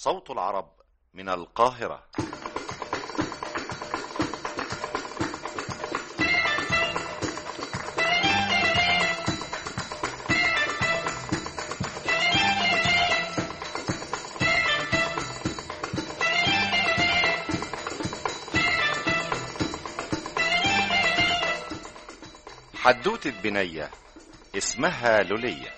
صوت العرب من القاهرة حدوتة بنية اسمها لولية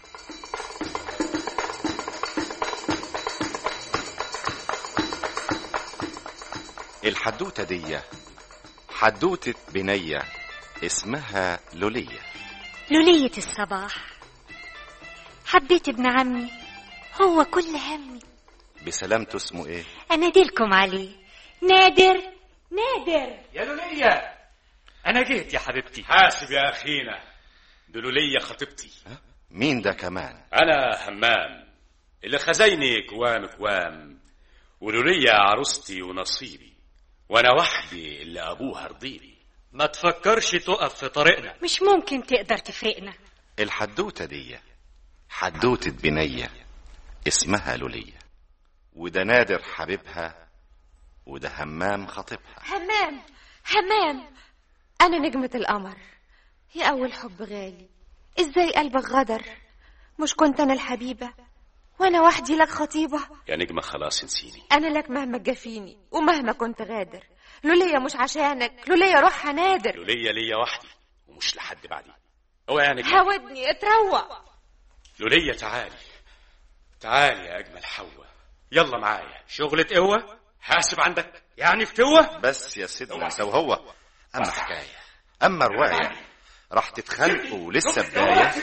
الحدوتة دي حدوتة بنية اسمها لولية لولية الصباح حبيت ابن عمي هو كل همي بسلامته اسمه ايه أنادلكم عليه نادر نادر يا لولية أنا جيت يا حبيبتي حاسب يا أخينا دلولية خطيبتي مين ده كمان أنا همام اللي خزيني كوام كوام ولولية عروستي ونصيبي وأنا وحدي اللي أبوها رضيلي ما تفكرش تقف في طريقنا مش ممكن تقدر تفرقنا الحدوتة دي حدوتة بنية اسمها لولية وده نادر حبيبها وده همام خطيبها همام همام أنا نجمة القمر يا أول حب غالي إزاي قلبك غدر مش كنت أنا الحبيبة وأنا وحدي لك خطيبة يا نجمة خلاص نسيني أنا لك مهما جفيني ومهما كنت غادر لوليا مش عشانك لوليا روحها نادر لولية ليا وحدي ومش لحد بعدي هو يا نجمة هودني اتروق لولية تعالي تعالي يا أجمل حواء يلا معايا شغلة قوة حاسب عندك يعني فتوة بس يا سيدنا انت وهو اما حكاية اما رواية راح تتخلقوا ولسه بداية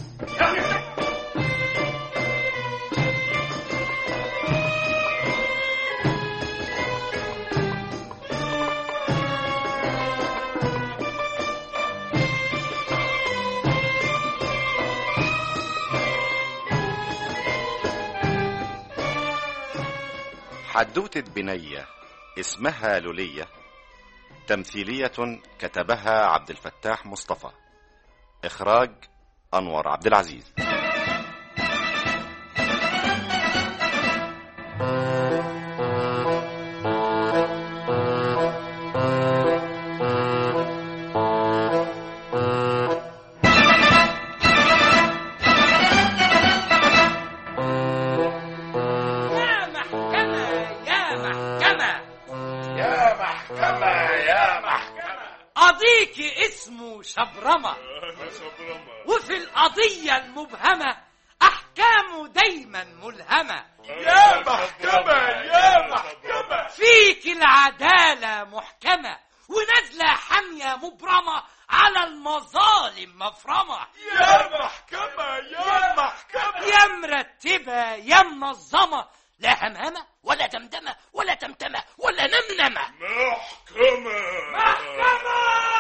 حدوتة بنية اسمها لولية تمثيلية كتبها عبد الفتاح مصطفى إخراج أنور عبد العزيز يا محكمة يا محكمة يا محكمة يا محكمة قضيك اسمه شبرمة وفي القضية المبهمة أحكامه دايما ملهمة يا محكمة يا محكمة فيك العدالة محكمة ونازلة حامية مبرمة على المظالم مفرمة يا محكمة يا محكمة يا مرتبة يا منظمة لا همهمة ولا دمدمة ولا تمتمة ولا نمنمة محكمة محكمة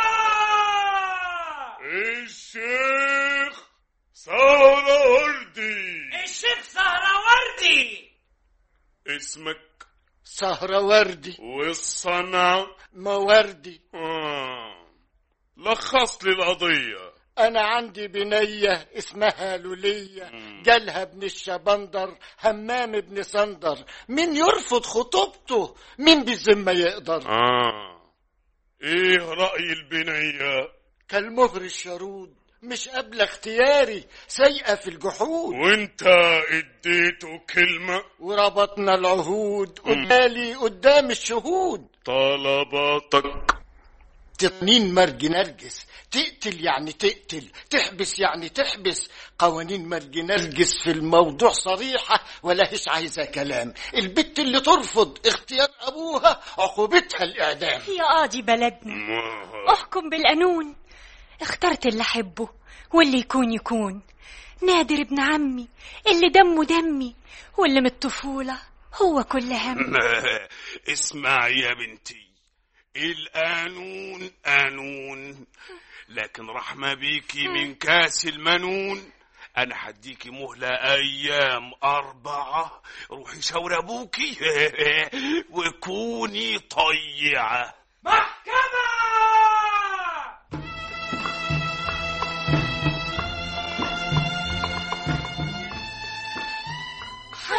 الشيخ سهروردي الشيخ سهروردي اسمك سهروردي والصنع موردي آه. لخص لي القضية أنا عندي بنية اسمها لولية جالها ابن الشبندر همام ابن صندر مين يرفض خطوبته مين بالذمة يقدر آه ايه رأي البنية كالمهر الشرود مش قبل اختياري سيئة في الجحود وانت اديته كلمة وربطنا العهود قدالي قدام الشهود طلباتك تطنين مرج نرجس تقتل يعني تقتل تحبس يعني تحبس قوانين مرج نرجس في الموضوع صريحة ولا هيش عايزة كلام البت اللي ترفض اختيار أبوها عقوبتها الإعدام يا قاضي بلدنا احكم بالقانون اخترت اللي احبه واللي يكون يكون نادر ابن عمي اللي دمه دمي واللي من الطفولة هو كل هم اسمع يا بنتي القانون قانون لكن رحمة بيكي من كاس المنون انا هديكي مهلة ايام اربعة روحي شاور ابوكي وكوني طيعة محكمة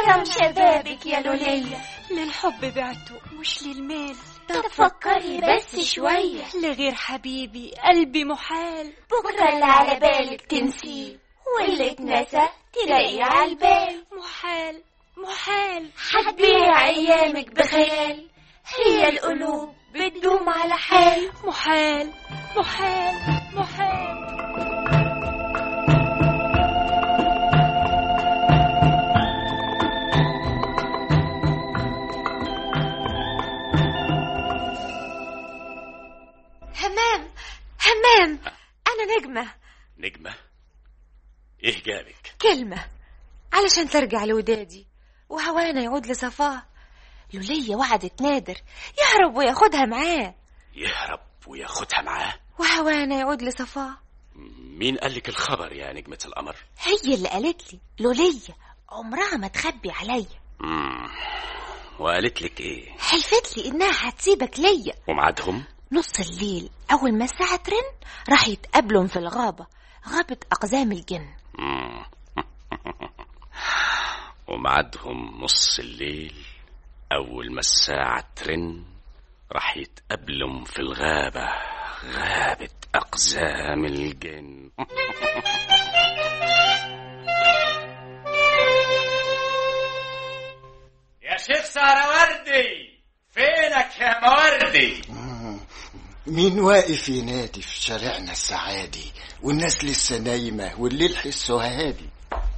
حرام شبابك يا لولية للحب بعته مش للمال طب فكري بس شوية لغير حبيبي قلبي محال بكرة اللي على بالك تنسيه واللي اتنسى تلاقيه على البال محال محال هتبيع أيامك بخيال هي القلوب بتدوم على حال محال محال محال همام همام أنا نجمة نجمة ايه جابك كلمة علشان ترجع لودادي وهوانا يعود لصفاه لولية وعدت نادر يهرب وياخدها معاه يهرب وياخدها معاه وهوانا يعود لصفاه مين قالك الخبر يا نجمة القمر هي اللي قالت لي لولية عمرها ما تخبي عليا مم. وقالت لك ايه حلفت لي انها هتسيبك ليا ومعادهم نص الليل اول ما الساعة ترن راح يتقابلوا في الغابة غابة اقزام الجن مم. ومعادهم نص الليل أول ما الساعة ترن راح يتقابلوا في الغابة غابة أقزام الجن يا شيخ سهرة وردي فينك يا موردي مين واقف ينادي في شارعنا السعادي والناس لسه نايمة والليل حسه هادي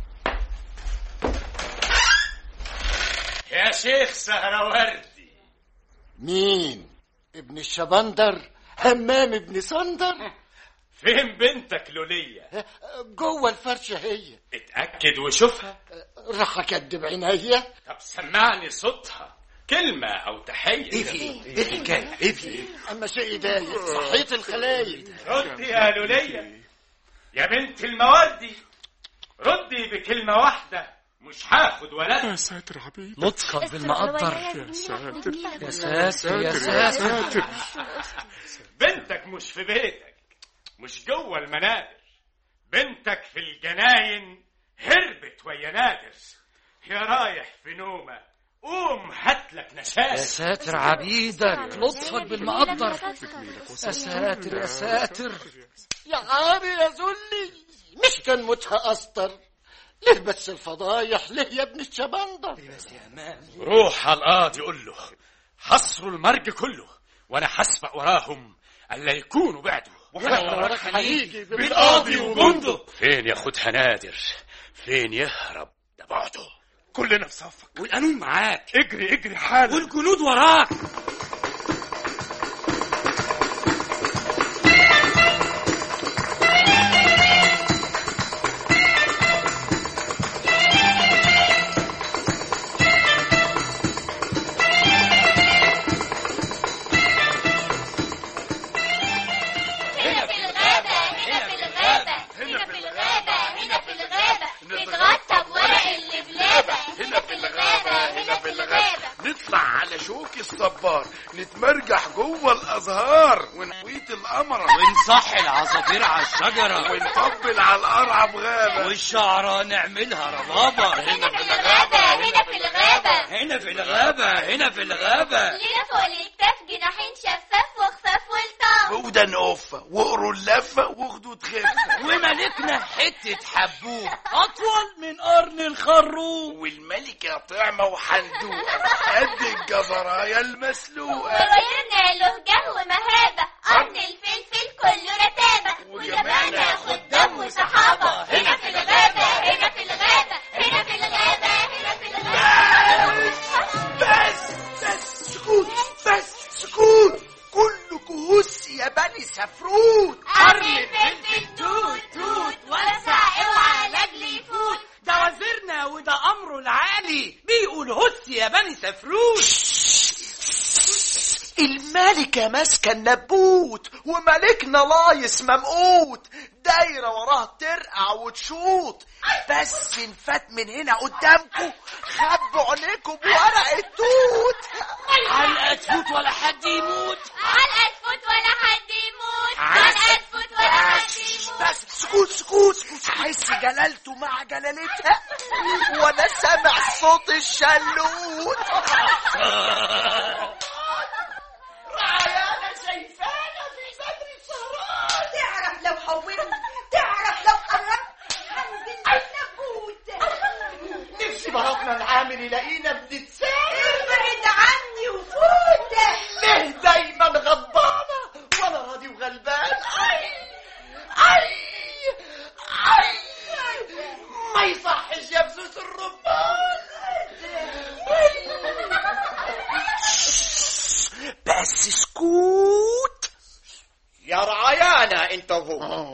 يا شيخ سهرة وردي مين ابن الشبندر همام ابن صندر فين بنتك لولية جوه الفرشة هي اتأكد وشوفها راح اكدب عينيا طب سمعني صوتها كلمة أو تحية ايه في ايه الحكايه ايه في ايه اما شيء ضايق صحيت الخلايق ردي يا لولية يا بنت الموردي ردي بكلمة واحدة مش هاخد ولد ساتر حبيبي نطقك بالمقدر يا ساتر يا ساتر يا ساتر بنتك مش في بيتك مش جوه المنابر بنتك في الجناين هربت ويا نادر يا رايح في نومة قوم هاتلك يا نشاز ساتر عبيدك لطفك بالمقدر يا ساتر يا ساتر يا عاري يا زلي مش كان موتها أسطر ليه بس الفضايح ليه يا ابن الشبندر روح على القاضي قول له حصروا المرج كله وانا هسبق وراهم الا يكونوا بعدوا وراك هيجي بالقاضي وجنده فين ياخدها نادر فين يهرب ده بعده كلنا في صفك والقانون معاك اجري اجري حالا والجنود وراك هنا في الغابة هنا في الغابة هنا في الغابة هنا في الغابة نتغطى بورق اللبلابة هنا في الغابة هنا في الغابة نطلع على شوك الصبار نتمرجح جوه الازهار ونويت القمرة ونصح العصافير على الشجرة ونطبل على القرعة بغابة والشعرة نعملها ربابة هنا في الغابة هنا في الغابة هنا في الغابة هنا في الغابة لينا فوق الكتاف جناحين شفاف وخفاف والطاف ودن قفة وقروا اللفة واخدوا تخفة وملكنا حتة حبوب أطول من قرن الخروب والملكة طعمة وحندوقة قد الجبراية المسلوقة وغيرنا له جو مهابة قرن الفلفل كله رتابة وجمعنا خدام وصحابة هنا في الغابة هنا في الغابة هنا في الغابة هنا في الغابة بس بس سكوت بس سكوت كلكم هس يا بني سفروت قرن الفلفل توت توت وسع اوعى لاجل يفوت ده وزيرنا وده امره العالي بيقول هس يا بني سفروت الملكة ماسكة النبوت وملكنا لايس ممقوت دايرة وراه ترقع وتشوط بس نفات من هنا قدامكم خبوا عينيكم بورق التوت علقة تفوت ولا حد يموت علقة تفوت ولا حد يموت علقة تفوت ولا حد يموت بس سكوت سكوت حس جلالته مع جلالتها وانا سامع صوت الشلوت رعايانا شايفانا في بدر السهران تعرف لو حولت تعرف لو قربت هنزل منك موت نفسي بابنا العامل يلاقينا بنتساهل ابعد عني وفوت ليه دايما غضبانه وانا راضي وغلبان اي اي اي ما يصحش يا بسوس الرمان بس سكوت يا رعايانا انت وهو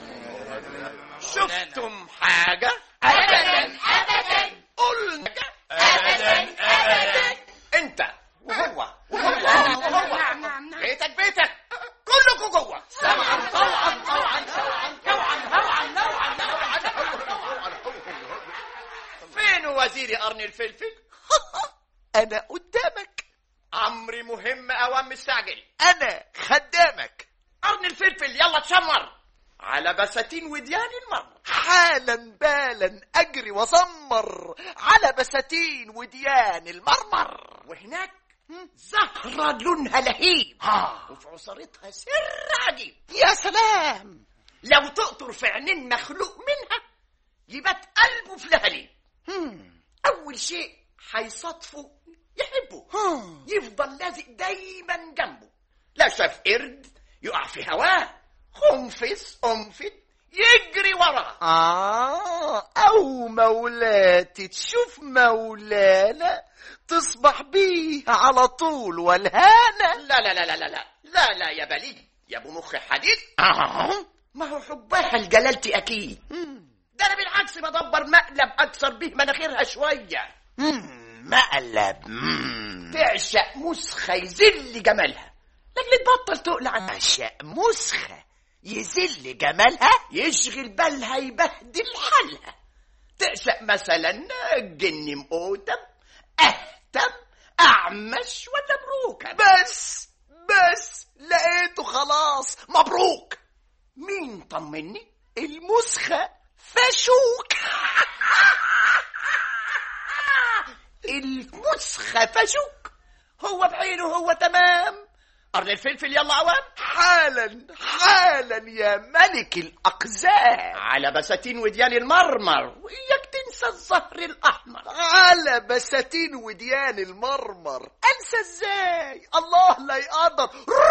شفتم حاجة؟ أبدا أبدا قلنا أبدا أبدا انت وهو وهو وهو بيتك بيتك كلكم جوه سمعا طوعا طوعا سمعا طوعا هوعا نوعا نوعا فين وزير قرن الفلفل؟ انا قدامك امري مهم اوام مستعجل انا خدامك قرن الفلفل يلا تشمر على بساتين وديان المرمر حالا بالا اجري وزمر على بساتين وديان المرمر وهناك زهرة لونها لهيب وفي عصارتها سر عجيب يا سلام لو تقطر في عينين مخلوق منها يبات قلبه في لهليب أول شيء هيصادفه يحبه يفضل لازق دايما جنبه لا شاف قرد يقع في هواه خنفس أنفد يجري وراه آه أو مولاتي تشوف مولانا تصبح بيه على طول والهانة لا لا لا لا لا لا لا لا يا بليد يا ابو مخ حديد آه ما هو حبها لجلالتي أكيد ده أنا بالعكس بدبر مقلب أكسر به مناخيرها شوية مقلب تعشق مسخة يذل جمالها لكن تبطل تقلع عن تعشق مسخة يذل جمالها يشغل بالها يبهدل حالها تعشق مثلا جن مقوتم اهتم اعمش ولا مروكة بس بس لقيته خلاص مبروك مين طمني المسخة فشوك المسخة فشوك هو بعينه هو تمام قرن الفلفل يلا عوام حالا حالا يا ملك الأقزام على بساتين وديان المرمر وإياك تنسى الزهر الأحمر على بساتين وديان المرمر أنسى إزاي الله لا يقدر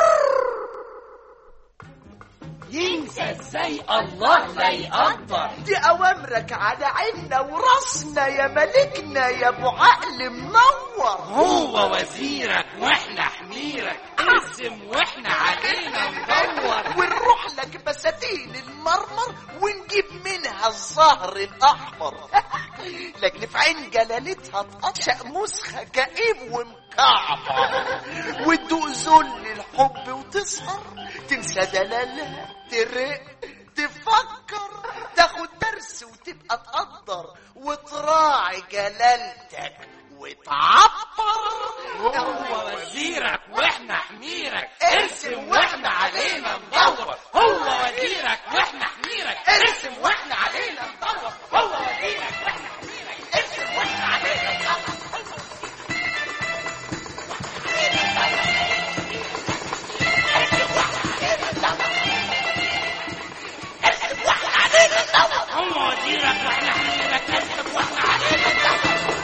ينسى ازاي الله لا يقدر دي أوامرك على عيننا وراسنا يا ملكنا يا أبو عقل منور هو وزيرك واحنا حميرك ارسم واحنا علينا ندور ونروح لك بساتين المرمر ونجيب منها الزهر الأحمر لكن في عين جلالتها تقشق مسخة كئيب ومكعبر وتدوق ذل الحب وتسهر تنسى دلالها ترق تفكر تاخد درس وتبقى تقدر وتراعي جلالتك وتعبر هو وزيرك واحنا حميرك ارسم واحنا علينا ندور هو وزيرك واحنا حميرك ارسم واحنا علينا ندور هو وزيرك واحنا حميرك ارسم واحنا علينا ندور هو وزيرك واحنا حميرك ارسم واحنا علينا ندور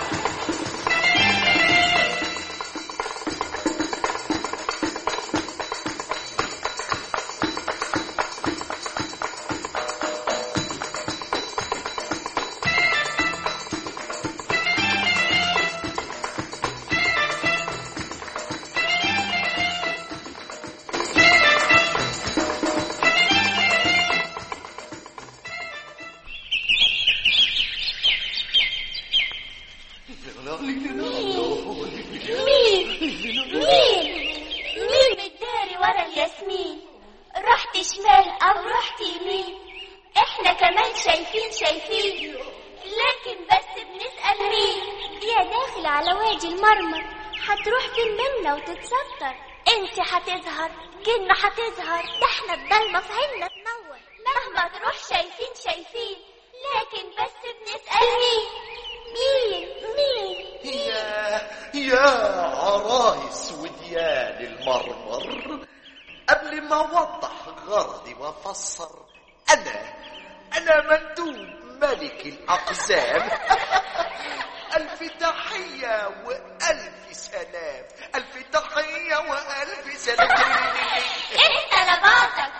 مين مين مين متداري ورا الياسمين رحت شمال او رحت يمين احنا كمان شايفين شايفين لكن بس بنسأل مين يا داخل على وادي المرمر هتروح فين منا وتتستر انت هتظهر جنة هتظهر ده احنا الضلمة في عيننا تنور مهما تروح شايفين شايفين لكن بس بنسأل مين مين مين يا يا عرايس وديان المرمر قبل ما اوضح غرضي وافسر انا انا مندوب ملك الاقزام الف تحيه والف سلام الف تحيه والف سلام ايه طلباتك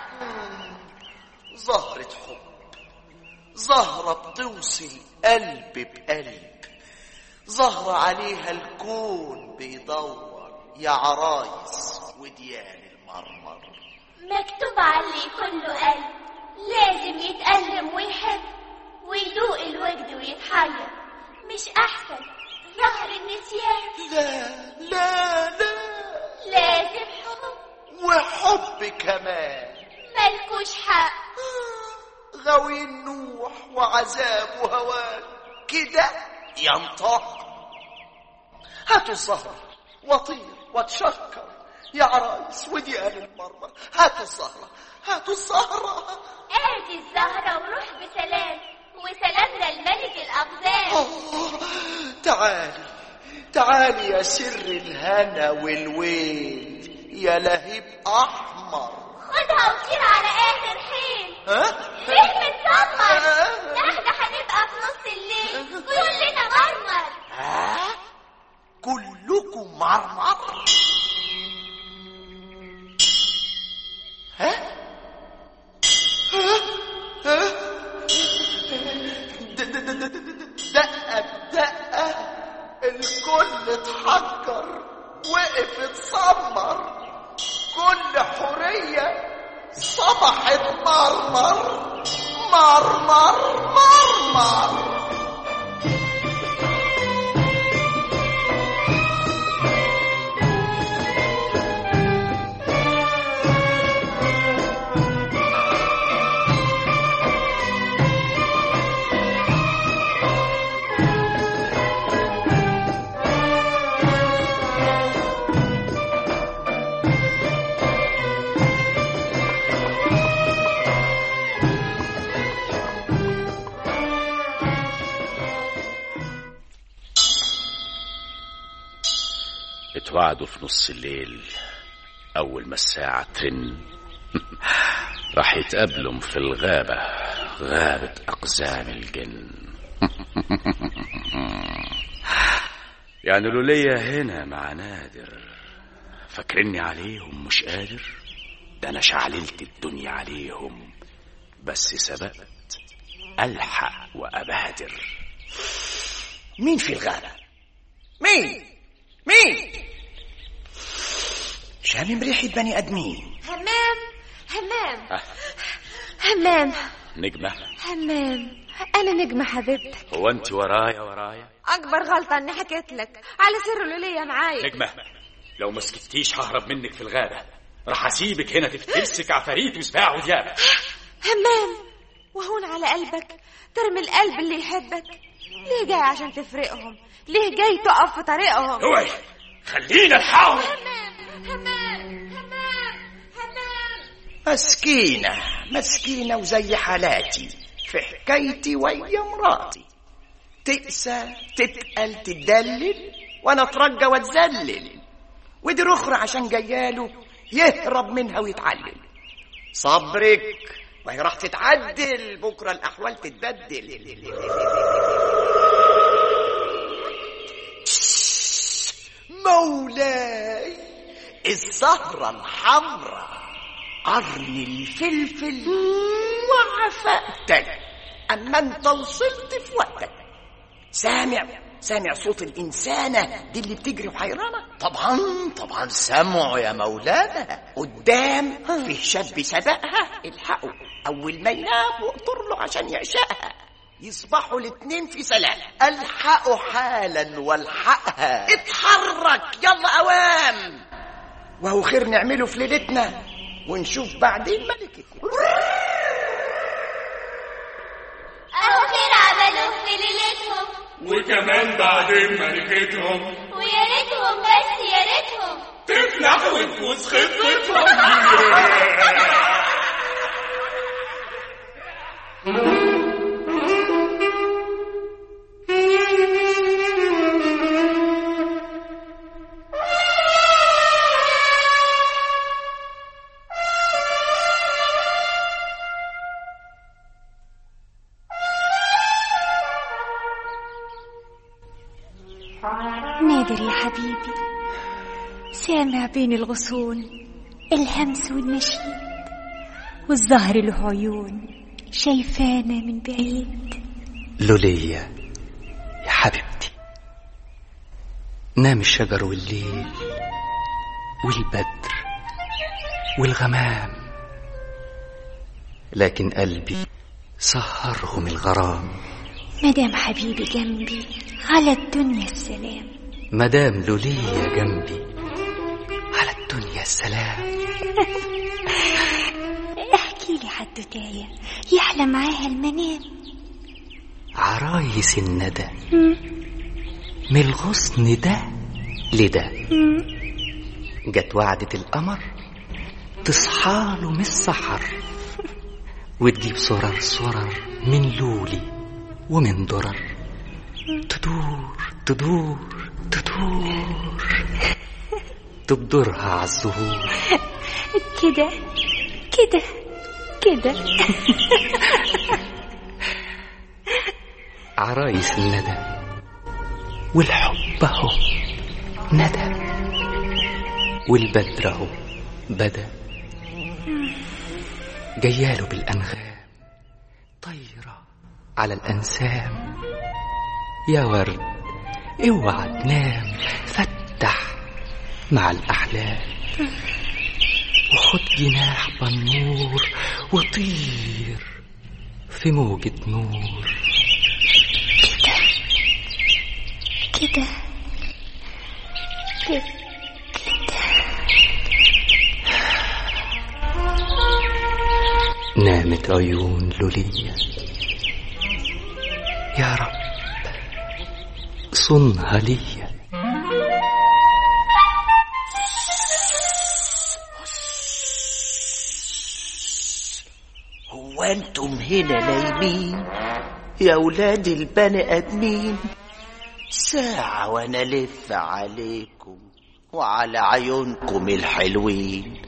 زهرة حب زهرة بتوصل قلب بقلب زهرة عليها الكون بيدور يا عرايس وديان المرمر مكتوب عليه كله قلب لازم يتألم ويحب ويدوق الوجد ويتحير مش أحسن ظهر النسيان لا لا لا لازم حب وحب كمان ملكوش حق غوي النوح وعذاب وهوان كده ينطق هاتوا الزهر وطير وتشكر يا عرايس وديان المرمر هاتوا الزهرة هاتوا الزهرة ادي الزهرة وروح بسلام وسلامنا الملك الأقزام آه، تعالي تعالي يا سر الهنا والويل يا لهيب أحمر خدها وطير على آخر حين ها؟ ليه بتصمر ده احنا هنبقى في نص الليل كلنا مرمر ها؟ كلكم مرمر ها؟ ها؟ ها؟ د- د- د- د- د- د- دقة بدقة الكل اتحجر وقف اتسمر كل حورية صبحت مرمر مرمر مرمر اتوعدوا في نص الليل أول ما الساعة ترن راح يتقابلوا في الغابة غابة أقزام الجن يعني لولية هنا مع نادر فاكرني عليهم مش قادر ده أنا شعللت الدنيا عليهم بس سبقت ألحق وأبادر مين في الغابة مين مين شامم ريحة بني آدمين همام همام همام نجمة همام أنا نجمة حبيبتك هو أنت ورايا ورايا أكبر غلطة إني حكيت لك على سر لولية معايا نجمة لو ما سكتيش ههرب منك في الغابة راح أسيبك هنا تفترسك عفاريت وسباع وديابة همام وهون على قلبك ترمي القلب اللي يحبك ليه جاي عشان تفرقهم ليه جاي تقف في طريقهم اوعي خلينا نحاول همام همام همام همام مسكينة مسكينة وزي حالاتي في حكايتي ويا مراتي تقسى تتقل تدلل وانا اترجى واتذلل ودي اخرى عشان جياله يهرب منها ويتعلل صبرك وهي راح تتعدل بكره الاحوال تتبدل مولاي الزهرة الحمراء قرن الفلفل وعفقتك أما أنت وصلت في وقتك سامع سامع صوت الإنسانة دي اللي بتجري وحيرانة طبعا طبعا سمعوا يا مولانا قدام فيه شاب سبقها الحقه أول ما ينام واقطر له عشان يعشقها يصبحوا الاتنين في سلام الحقوا حالا والحقها اتحرك يلا أوام وهو خير نعمله في ليلتنا ونشوف بعدين ملكتنا أهو خير عملوه في ليلتهم وكمان بعدين ملكتهم ويا ريتهم بس يا ريتهم تفلح وتفوز خطتهم حبيبي سامع بين الغصون الهمس والنشيد والزهر له عيون شايفانا من بعيد لولية يا حبيبتي نام الشجر والليل والبدر والغمام لكن قلبي سهرهم الغرام مدام حبيبي جنبي على الدنيا السلام مدام لولية جنبي على الدنيا السلام احكي لي حدوتاية يحلى معاها المنام عرايس الندى من الغصن ده لده جت وعدة القمر تصحاله من السحر وتجيب صرر صرر من لولي ومن درر تدور تدور تدور تبدرها عالزهور كده كده كده عرايس الندى والحب اهو ندى والبدر اهو بدا جياله بالانغام طايره على الانسام يا ورد اوعى تنام فتح مع الاحلام وخد جناح بنور وطير في موجة نور كده كده نامت عيون لولية يا رب صنها ليا هو انتم هنا نايمين يا ولاد البني ادمين ساعة وانا الف عليكم وعلى عيونكم الحلوين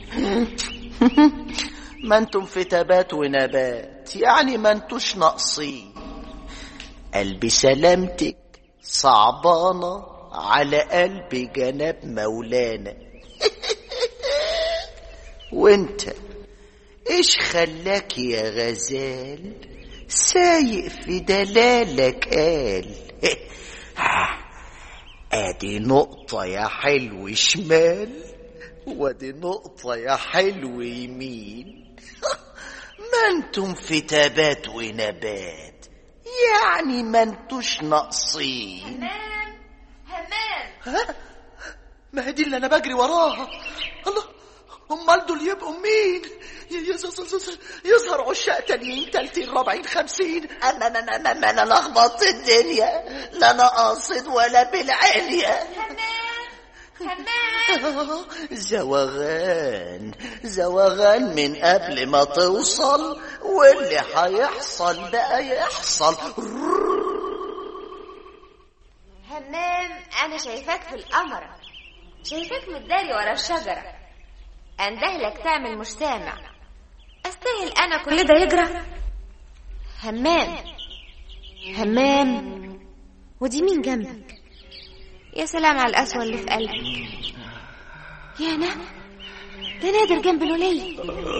ما انتم في تبات ونبات يعني ما انتوش ناقصين قلبي سلامتك صعبانة على قلبي جناب مولانا وانت ايش خلاك يا غزال سايق في دلالك قال ادي نقطة يا حلو شمال وادي نقطة يا حلو يمين ما انتم في تبات ونبات يعني ما انتوش ناقصين همام ها ما هي دي اللي انا بجري وراها الله امال دول يبقوا مين ي- يز- يز- يز- يظهر عشاق تانيين تالتين رابعين خمسين انا انا انا انا انا لخبطت الدنيا لا انا قاصد ولا بالعليا همام زوغان زوغان من قبل ما توصل واللي هيحصل بقى يحصل همام انا شايفاك في القمر شايفاك متداري ورا الشجرة اندهلك تعمل مش سامع استاهل انا كل ده يجرى همام همام ودي مين جنبك يا سلام على القسوة اللي في قلبك يا انا ده نادر جنب الولية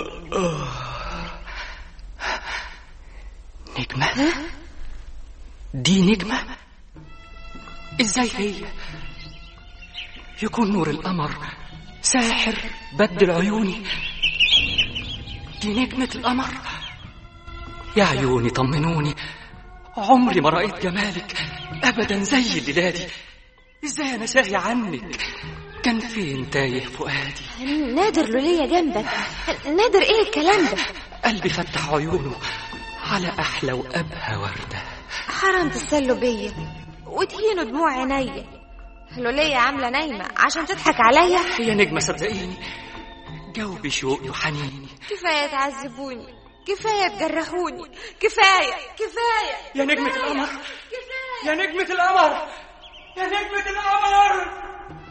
نجمة دي نجمة ازاي هي يكون نور القمر ساحر بدل عيوني دي نجمة القمر يا عيوني طمنوني عمري ما رأيت جمالك أبدا زي الليلة دي ازاي أنا ساهي عنك كان فين تايه فؤادي نادر لولية جنبك نادر ايه الكلام ده قلبي فتح عيونه على أحلى وأبهى وردة حرام تتسلوا بيا وتهينوا دموع عينيا لولية عاملة نايمة عشان تضحك عليا يا نجمة صدقيني جاوبي شوقي وحنيني كفاية تعذبوني كفاية تجرحوني كفاية كفاية يا نجمة القمر يا نجمة القمر يا نجمة القمر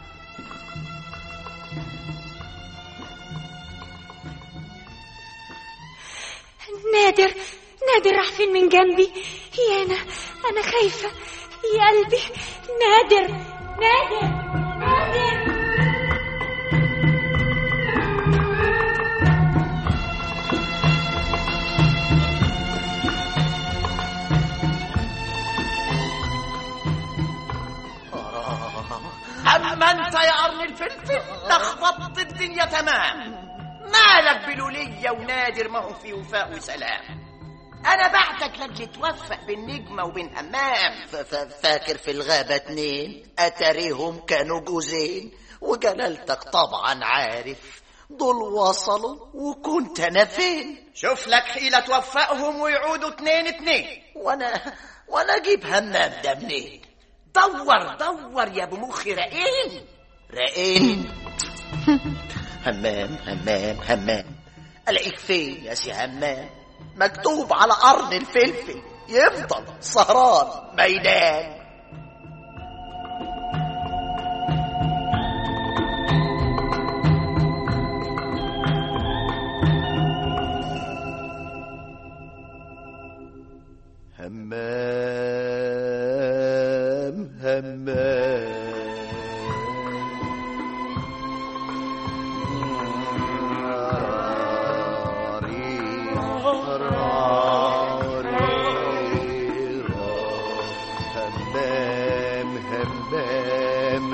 نادر نادر راح فين من جنبي يا انا انا خايفه يا قلبي نادر نادر انت يا قرن الفلفل لخبطت الدنيا تمام مالك بلولية ونادر ما هم في وفاء وسلام انا بعتك لاجل توفق بين نجمة وبين همام ف- ف- فاكر في الغابة اتنين أتريهم كانوا جوزين وجلالتك طبعا عارف دول وصلوا وكنت أنا فين شوف لك حيلة توفقهم ويعودوا اتنين اتنين وأنا وأنا أجيب همام ده منين دور دور يا ابو مخ رقين رقين همام همام همام ألاقيك فين يا سي همام مكتوب على قرن الفلفل يفضل سهران ميدان همام همام همام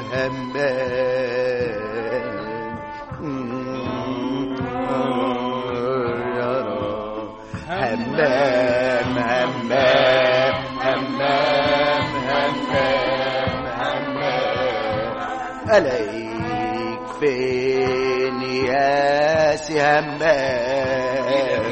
همام همام همام همام همام عليك فين يا سي همام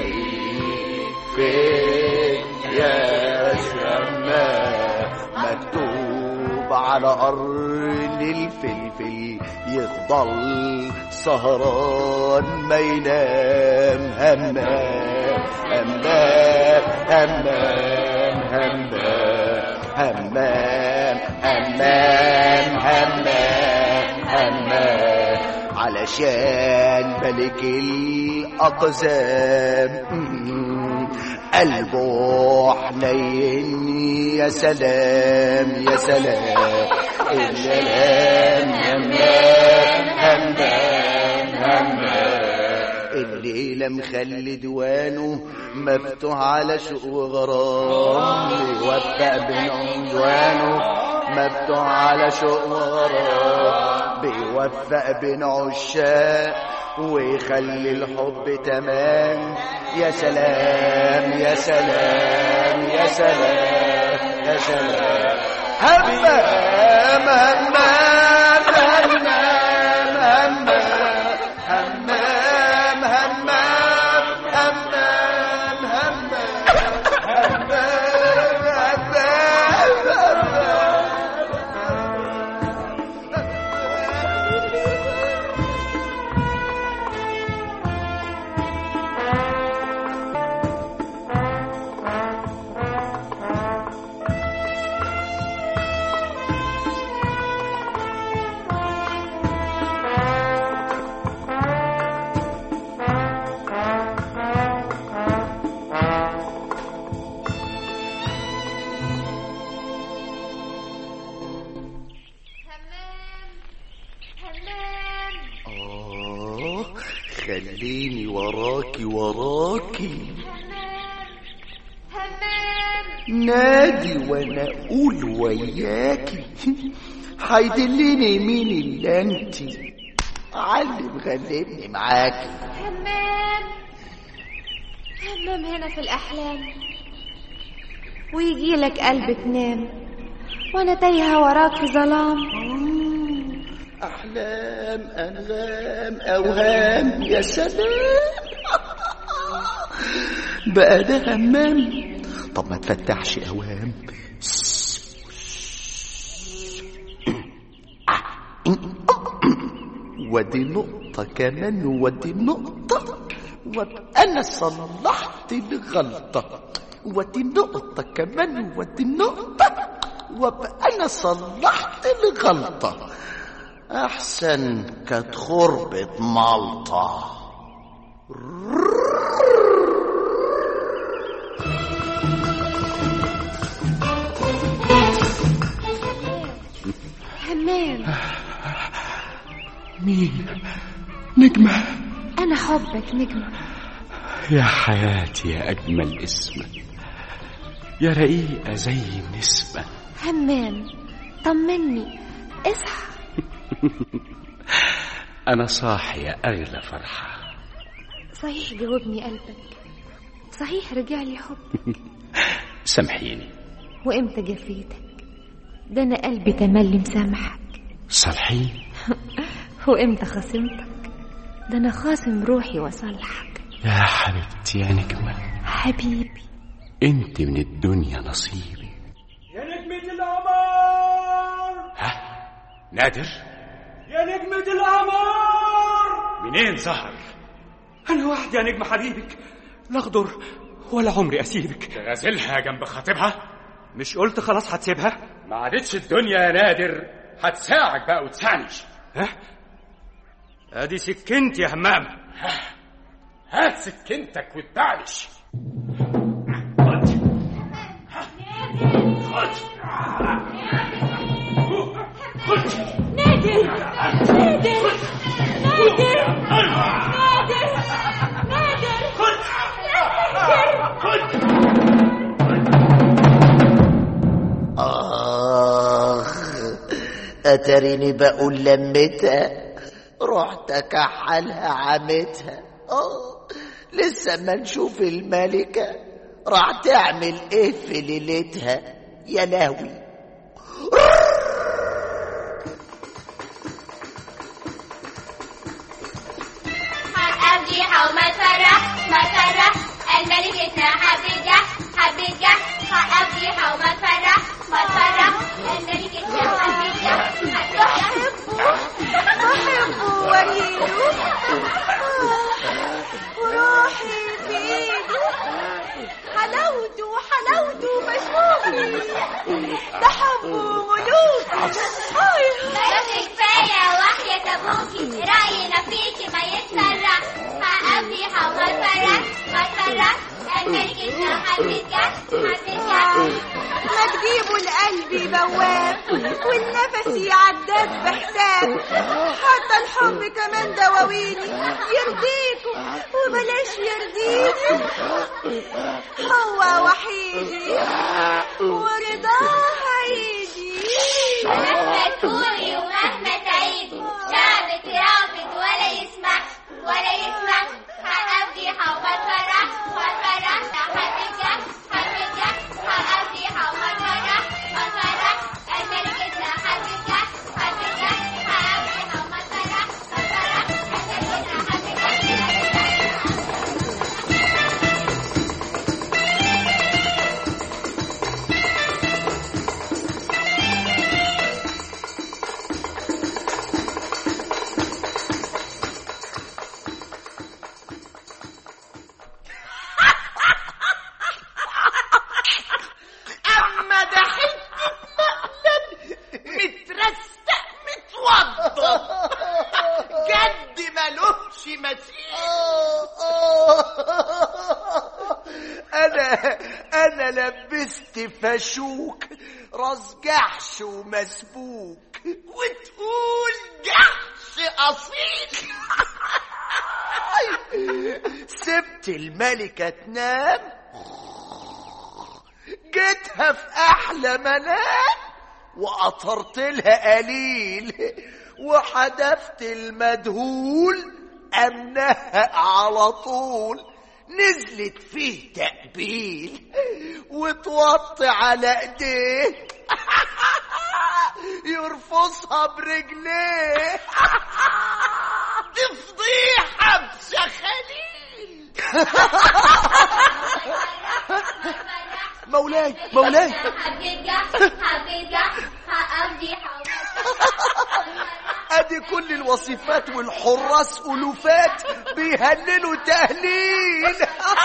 فين يا سي همام مكتوب على قرن الفلفل يفضل سهران ما ينام همام همام همام همام همام همام همام همام علشان ملك الأقزام قلبه حنين يا سلام يا سلام السلام همام همام همام الليلة مخلي ديوانه مفتوح على شوق وغرام بيوفق بين عنوانه مفتوح على شوق وغرام بيوفق بين عشاق ويخلي الحب تمام يا سلام يا سلام يا سلام يا سلام همام همام همام همام همام همام همام همام آه خليني وراكي وراكي نادي وانا اقول وياكي هيدلني مين اللي انت علم غلبني معاكي همام همام هنا في الأحلام ويجي لك قلب تنام وأنا تايهة وراك في ظلام احلام انغام اوهام يا سلام بقى ده همام طب ما تفتحش اوهام ودي نقطة كمان ودي نقطة وابقى أنا صلحت الغلطة ودي نقطة كمان ودي نقطة وابقى أنا صلحت الغلطة أحسن كانت خربة مالطة همام مين نجمة أنا حبك نجمة يا حياتي يا أجمل اسم يا رقيقة زي النسمة همام طمني اصحى أنا صاحي يا أغلى فرحة صحيح جاوبني قلبك صحيح رجع لي حب سامحيني وامتى جفيتك ده انا قلبي تملي مسامحك صالحين وامتى خاصمتك ده انا خاصم روحي وصالحك يا حبيبتي يا نجمة حبيبي انت من الدنيا نصيبي يا نجمة القمر نادر يا نجمة القمر منين ظهر أنا وحدي يا نجم حبيبك لا أغدر ولا عمري أسيبك غازلها جنب خطيبها مش قلت خلاص هتسيبها ما عادتش الدنيا يا نادر هتساعك بقى وتسعني ها ادي سكنت يا همام هات سكنتك وتبعلش نادر نادر نادر نادر آخ أتريني بقول لمتها رحت أكحلها عمتها آه لسه ما نشوف الملكة راح تعمل إيه في ليلتها يا لهوي هتقضيها وما تفرح ما تفرح الملكتنا حبيجة حبيجة هتقضيها وما تفرح ما تفرح الملكتنا حبيجة حبيجة بحبه وريده وروحي في ايده حلاوته حلاوته بشوفي ده حبه ملوك بس كفاية وحياة أبوكي رأينا فيكي ما يتسرع هقضيها وما تفرح ما تفرح الملكتنا حبيجة حبيجة ما تجيبوا لقلبي بواب والنفس يعداد بحساب حتى الحب كمان دواويني يرضيكوا وبلاش يرضيني هو وحيدي ورضاه هيجي مهما تقولي ومهما تعيدي شعبك رافض ولا يسمع ولا يسمع هقضيها وما تفرح ما تفرح حبيجة حبيجة هقضيها وما تفرح ما تفرح الملكتنا حبيجة حبيجة هقضيها وما تفرح ما تفرح الملكتنا حبيجة أما ده حتة مقلب مترستق متوضب جد ملوش مثيل أنا أنا لبست فشوك راس جحش ومسبوك وتقول جحش أصيل سبت الملكة تنام جيتها في احلى منام وقطرت لها قليل وحدفت المدهول امنها على طول نزلت فيه تقبيل وتوطي على ايديه يرفصها برجليه دي فضيحه بشخاليل مولاي مولاي حبيجة حبيجة هقضيها ادي كل الوصفات والحراس الوفات بيهللوا تهليل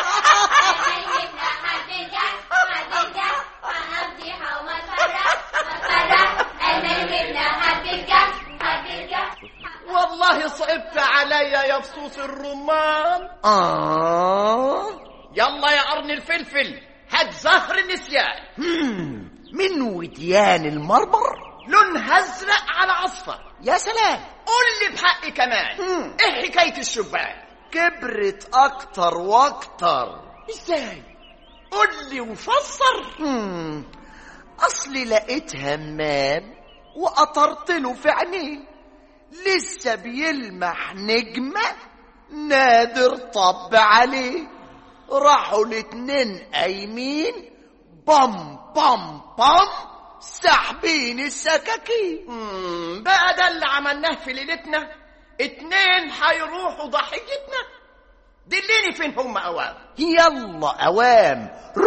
حبيجة حبيجة هقضيها وما تفرح ما تفرح الملكتنا حبيجة حبيجة والله صعبت عليا يا فصوص الرمان آه يلا يا قرن الفلفل هات زهر النسيان مم، من وديان المرمر لونها ازرق على اصفر يا سلام قول لي بحقي كمان مم. ايه حكايه الشبان كبرت اكتر واكتر ازاي قول لي وفسر مم، اصلي لقيت همام وقطرت له في عينيه لسه بيلمح نجمة نادر طب عليه راحوا الاتنين قايمين بام بام بام ساحبين السكاكين مم، بقى ده اللي عملناه في ليلتنا اتنين هيروحوا ضحيتنا دليني فين هم اوام يلا اوام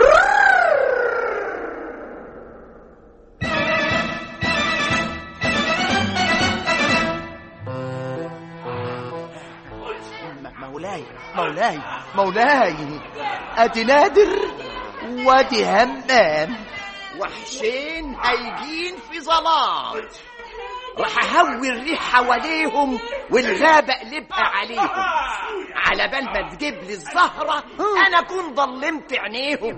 م- مولاي مولاي مولاي ادي نادر وادي همام وحشين هيجين في ظلام راح اهوي الريح حواليهم والغابة اقلبها عليهم على بال ما تجيب لي الزهرة انا اكون ضلمت عينيهم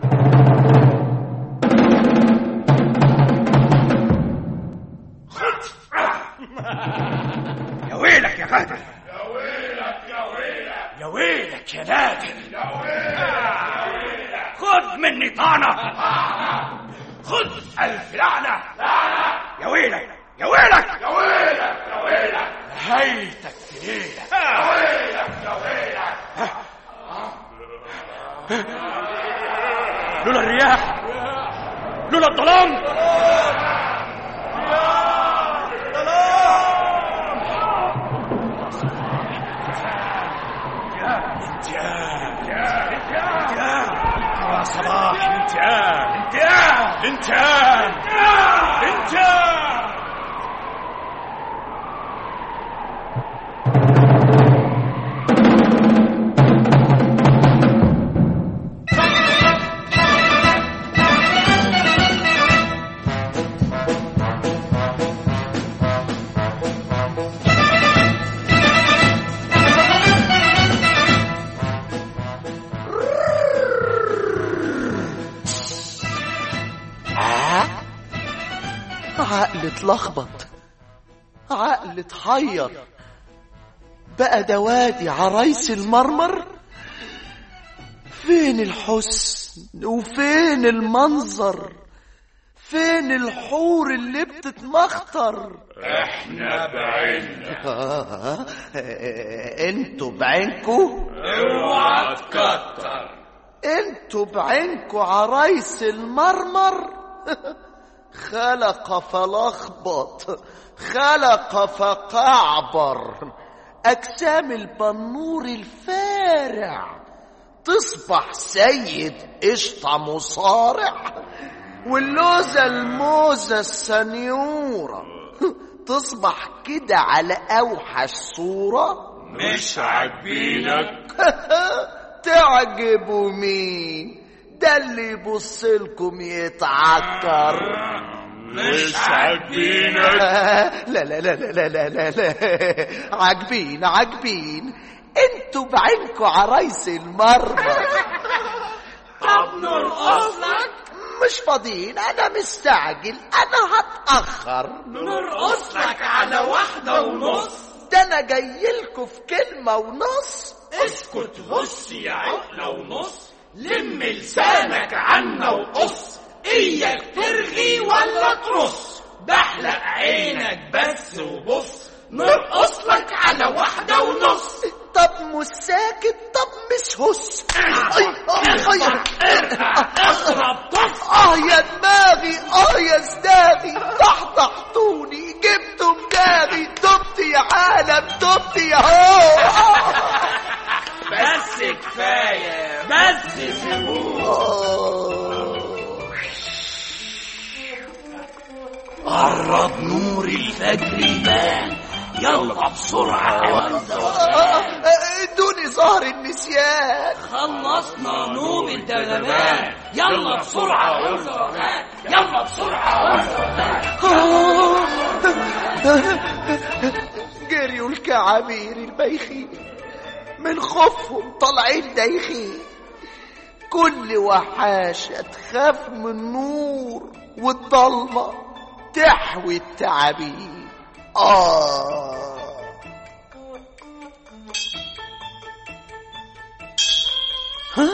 يا ويلك يا غادر يا ويلك يا ويلك يا ويلك يا نادر يا ويلك خذ مني طعنة خذ ألف لعنة يا ويلك يا ويلك يا ويلك يا ويلك هيتك في ليلك يا ويلك يا ويلك لولا الرياح لولا الظلام يا صباح الانتقام انتقام انتقام انتقام عقل اتلخبط عقل اتحير بقى ده وادي عرايس المرمر فين الحسن وفين المنظر فين الحور اللي بتتمخطر احنا بعيننا آه، انتوا بعينكوا اوعى تكتر انتوا بعينكوا عرايس المرمر خلق فلخبط خلق فقعبر أجسام البنور الفارع تصبح سيد قشطة مصارع واللوزة الموزة السنيورة تصبح كده على أوحش صورة مش عاجبينك تعجبوا مين ده اللي يبص لكم يتعكر مش عاجبينك لا لا لا لا لا لا لا لا عاجبين عاجبين انتوا بعينكوا عرايس المرمى طب نرقص لك مش فاضيين انا مستعجل انا هتاخر نرقص لك على واحدة ونص ده انا جايلكوا في كلمه ونص اسكت هص يا عقلة ونص لم لسانك عنا وقص اياك ترغي ولا ترص بحلق عينك بس وبص نرقص لك على واحدة ونص طب مش ساكت طب مش هس أي أي أي اضرب طف اه يا دماغي اه يا زداغي ضحضحتوني جبتوا دماغي دبت يا عالم دبت يا هو بس كفاية بس سيبوه قرب نور الفجر يبان يلا بسرعة ادوني ظهر النسيان خلصنا نوم الدغمان يلا بسرعة يلا بسرعة جريوا الكعابير البيخين من خوفهم طالعين دايخين كل وحاشة تخاف من النور والضلمة تحوي التعابين آه ها؟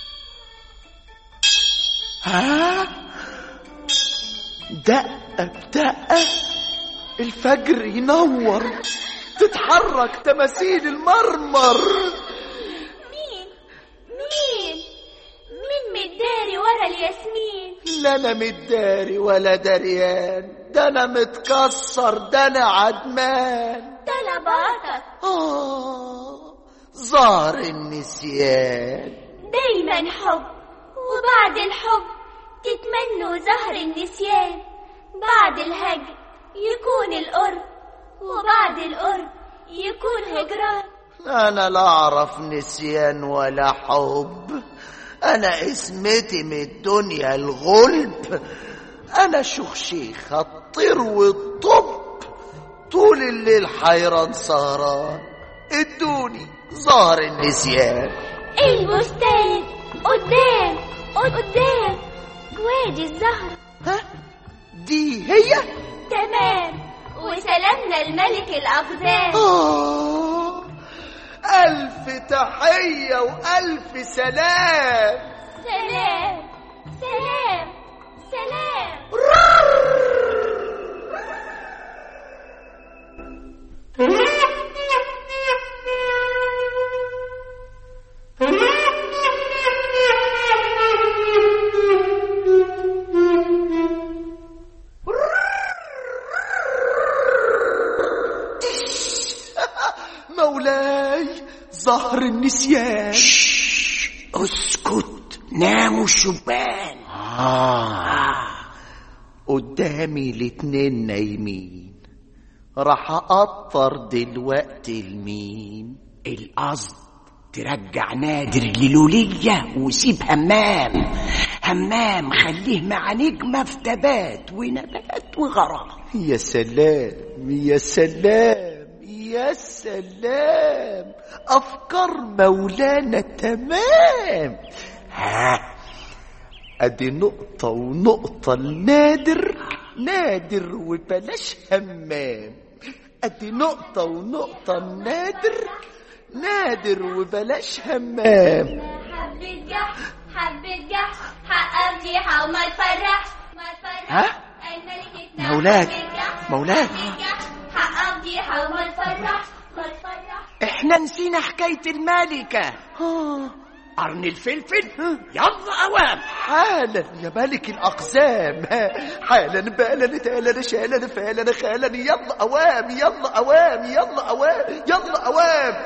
ها؟ دقة دقة الفجر ينور تتحرك تماثيل المرمر مين مين مين متداري ورا الياسمين لا انا متداري ولا دريان ده انا متكسر ده انا عدمان طلباتك آه ظهر النسيان دايما حب وبعد الحب تتمنوا زهر النسيان بعد الهجر يكون القرب وبعد القرب يكون هجران انا لا اعرف نسيان ولا حب انا اسمتي من الدنيا الغلب انا شيخ الطير والطب طول الليل حيران سهران ادوني ظهر النسيان البستان قدام قدام وادي الزهر ها دي هي تمام وسلامنا الملك الأقدام آه ألف تحية وألف سلام سلام سلام سلام مولاي ظهر النسيان اسكت ناموا الشبان آه. قدامي الاتنين نايمين راح أقطر دلوقتي لمين القصد ترجع نادر للولية وسيب همام همام خليه مع نجمة في تبات ونبات وغرام يا سلام يا سلام يا سلام أفكار مولانا تمام ها أدي نقطة ونقطة النادر نادر وبلاش همام أدي نقطة ونقطة النادر نادر وبلاش همام حبة جح حبة جح حق فضيحة وما تفرحش ما تفرحش ها؟ الملك مولاك مولاك حق فضيحة وما تفرحش ما تفرحش احنا نسينا حكاية الملكة قرن الفلفل يلا اوام حالا يا ملك الأقزام حالا بالا تالا شالا فالا خالا يلا أوام يلا أوام يلا أوام يلا أوام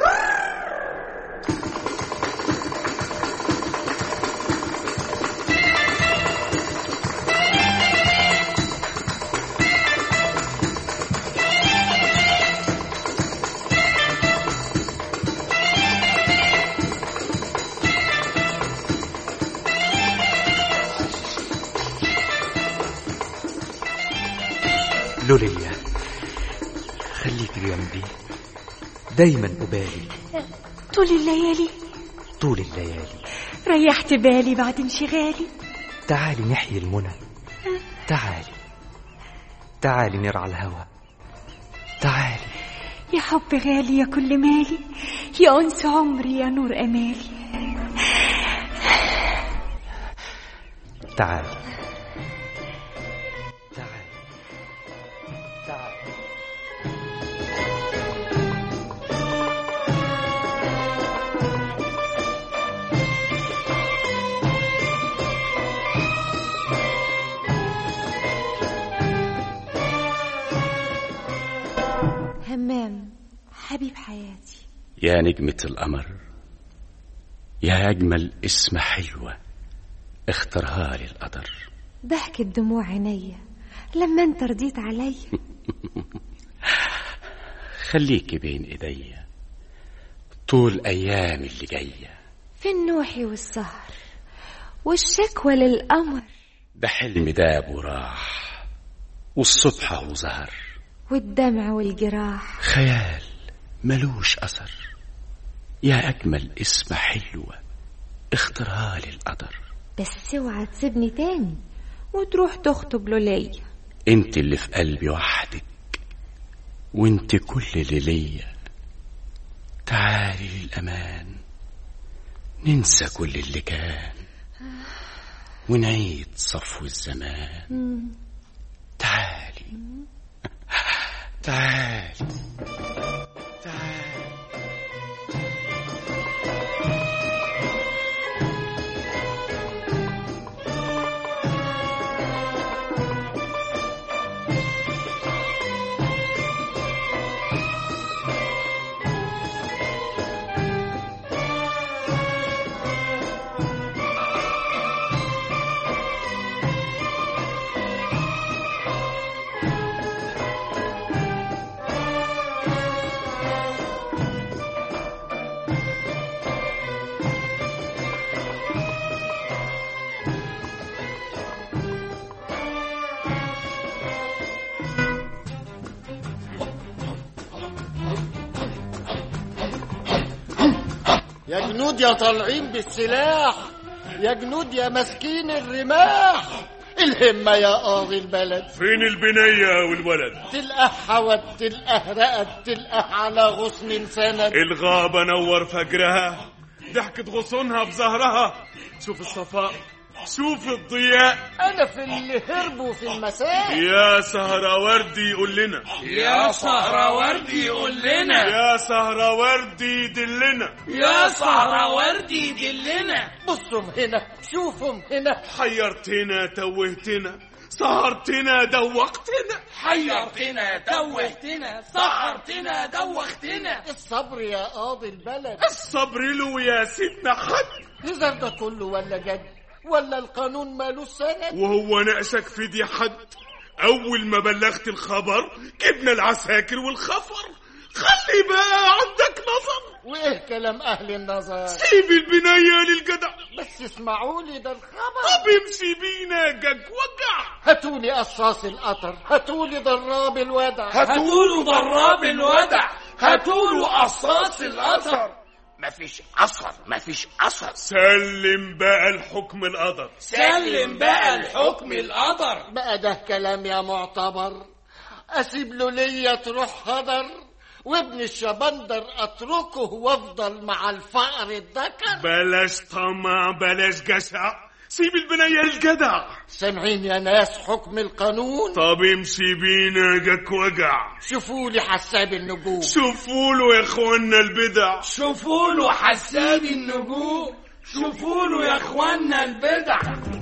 لوليا خليك جنبي دايما أبالي طول الليالي طول الليالي ريحت بالي بعد انشغالي تعالي نحيي المنى تعالي تعالي نرعى الهوى تعالي يا حب غالي يا كل مالي يا أنس عمري يا نور أمالي تعالي همام حبيب حياتي يا نجمة القمر يا أجمل اسم حلوة اختارها لي القدر ضحكت دموع عينيا لما انت رضيت عليا خليكي بين ايديا طول أيام اللي جاية في النوحي والسهر والشكوى للقمر ده حلم داب وراح والصبح هو ظهر والدمع والجراح خيال ملوش أثر يا أجمل اسم حلوة اختارها لي القدر بس اوعى تسيبني تاني وتروح تخطب لوليا انت اللي في قلبي وحدك وانت كل اللي ليا تعالي للأمان ننسى كل اللي كان ونعيد صفو الزمان تعالي تعال تعال يا جنود يا طالعين بالسلاح يا جنود يا مسكين الرماح الهمة يا قاضي البلد فين البنية والولد تلقى حوت تلقى رقد تلقى على غصن سند الغابة نور فجرها ضحكت غصونها بزهرها شوف الصفاء شوف الضياء أنا في اللي هربوا في المساء يا سهروردي يقول لنا يا سهروردي يقول لنا يا سهروردي دلنا يا سهروردي دلنا بصوا هنا شوفوا هنا حيرتنا توهتنا سهرتنا دوقتنا حيرتنا دوختنا سهرتنا دوختنا الصبر يا قاضي البلد الصبر له يا سيدنا حد هزر ده كله ولا جد ولا القانون مالوش سند وهو ناقشك في دي حد اول ما بلغت الخبر جبنا العساكر والخفر خلي بقى عندك نظر وايه كلام اهل النظر سيب البنية للجدع بس اسمعوا لي ده الخبر طب امشي بينا جاك وجع هاتولي قصاص القطر هاتولي ضراب الودع هاتوله ضراب الودع هاتوله قصاص القطر مفيش اثر مفيش اثر سلم بقى الحكم القدر سلم بقى الحكم القدر بقى ده كلام يا معتبر اسيب له ليا تروح هدر وابن الشبندر اتركه وافضل مع الفقر الذكر بلاش طمع بلاش جشع سيب البنية للجدع سامعين يا ناس حكم القانون طب امشي بينا جاك وجع شوفوا لي حساب النجوم شوفوا له يا اخوانا البدع شوفوا له حساب النجوم شوفوا له يا اخوانا البدع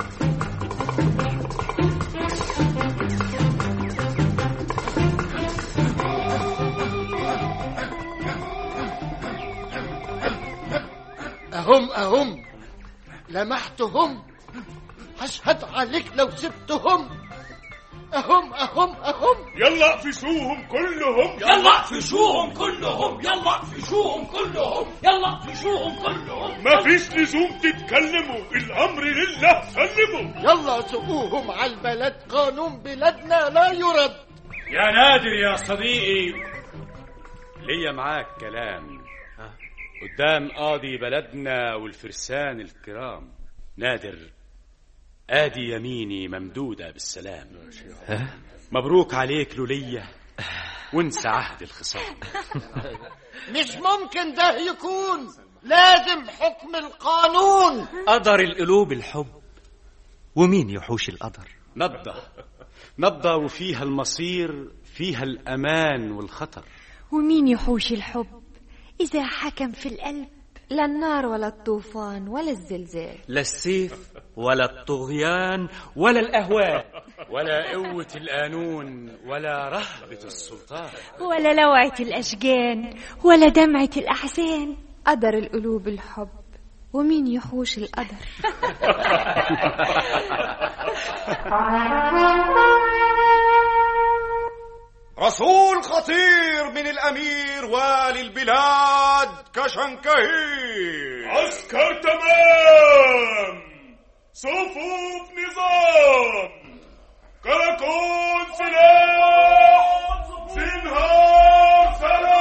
أهم أهم لمحتهم هشهد عليك لو سبتهم أهم أهم أهم يلا اقفشوهم كلهم يلا اقفشوهم كلهم يلا اقفشوهم كلهم يلا اقفشوهم كلهم مفيش لزوم تتكلموا الامر لله سلموا يلا سقوهم على البلد قانون بلادنا لا يرد يا نادر يا صديقي ليا معاك كلام قدام قاضي بلدنا والفرسان الكرام نادر ادي يميني ممدودة بالسلام مبروك عليك لولية وانسى عهد الخصام مش ممكن ده يكون لازم حكم القانون قدر القلوب الحب ومين يحوش القدر نبضة نبضة وفيها المصير فيها الأمان والخطر ومين يحوش الحب إذا حكم في القلب لا النار ولا الطوفان ولا الزلزال لا السيف ولا الطغيان ولا الأهواء ولا قوة القانون ولا رهبة السلطان ولا لوعة الأشجان ولا دمعة الأحزان قدر القلوب الحب ومين يحوش القدر رسول خطير من الأمير والي البلاد كشنكهي عسكر تمام صفوف نظام كراكون سلاح زنهار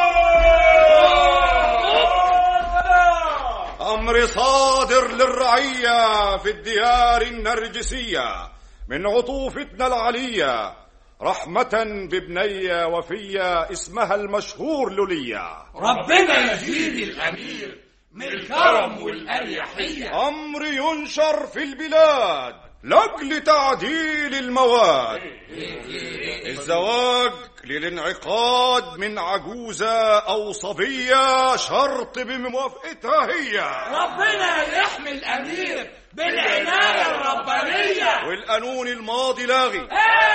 سلام أمر صادر للرعية في الديار النرجسية من عطوفتنا العلية رحمة ببنية وفية اسمها المشهور لولية ربنا يزيد الأمير من الكرم والأريحية أمر ينشر في البلاد لأجل تعديل المواد الزواج للانعقاد من عجوزة أو صبية شرط بموافقتها هي ربنا يحمي الأمير بالعناية الربانية والقانون الماضي لاغي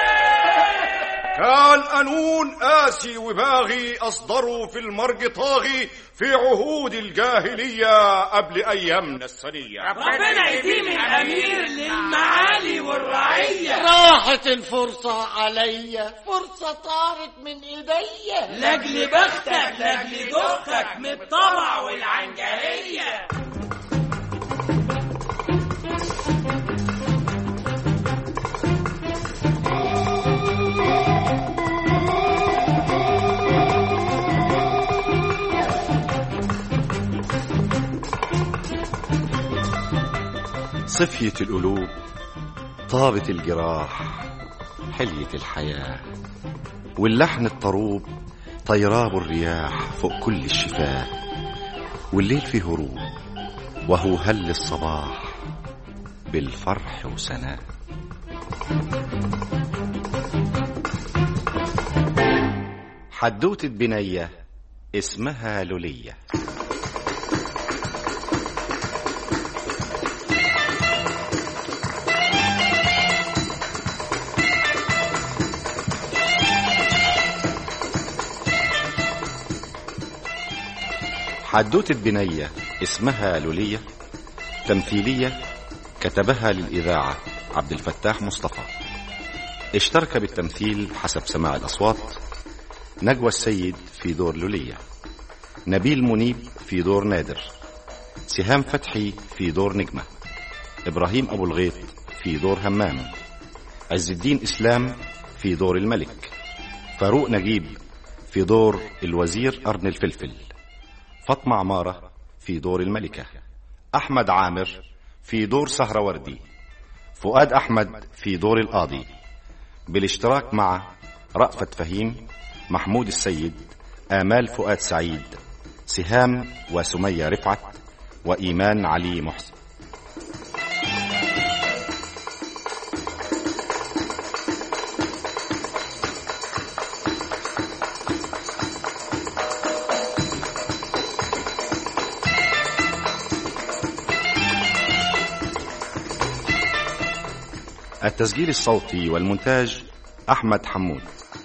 كان قانون قاسي وباغي أصدره في المرج طاغي في عهود الجاهلية قبل أيامنا السنية ربنا يديم الأمير للمعالي والرعية راحت الفرصة عليا فرصة طارت من ايديا لاجل بختك لاجل دختك من الطمع والعنجهية صفية القلوب طابت الجراح حلية الحياة واللحن الطروب طيراب الرياح فوق كل الشفاه والليل فيه هروب وهو هل الصباح بالفرح وسناه حدوتة بنية اسمها لولية حدوتة بنية اسمها لولية تمثيلية كتبها للإذاعة عبد الفتاح مصطفى اشترك بالتمثيل حسب سماع الأصوات نجوى السيد في دور لولية نبيل منيب في دور نادر سهام فتحي في دور نجمة إبراهيم أبو الغيط في دور همام عز الدين إسلام في دور الملك فاروق نجيب في دور الوزير قرن الفلفل فاطمة عمارة في دور الملكة أحمد عامر في دور سهرة وردي فؤاد أحمد في دور القاضي بالاشتراك مع رأفت فهيم محمود السيد آمال فؤاد سعيد سهام وسمية رفعت وإيمان علي محسن التسجيل الصوتي والمونتاج أحمد حمود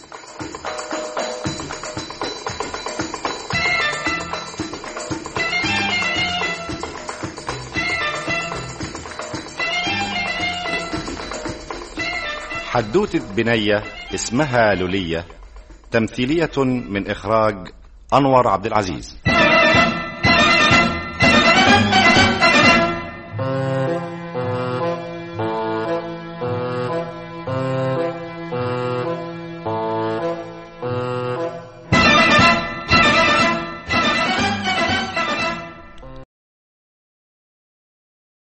حدوتة بنية اسمها لولية تمثيلية من إخراج أنور عبد العزيز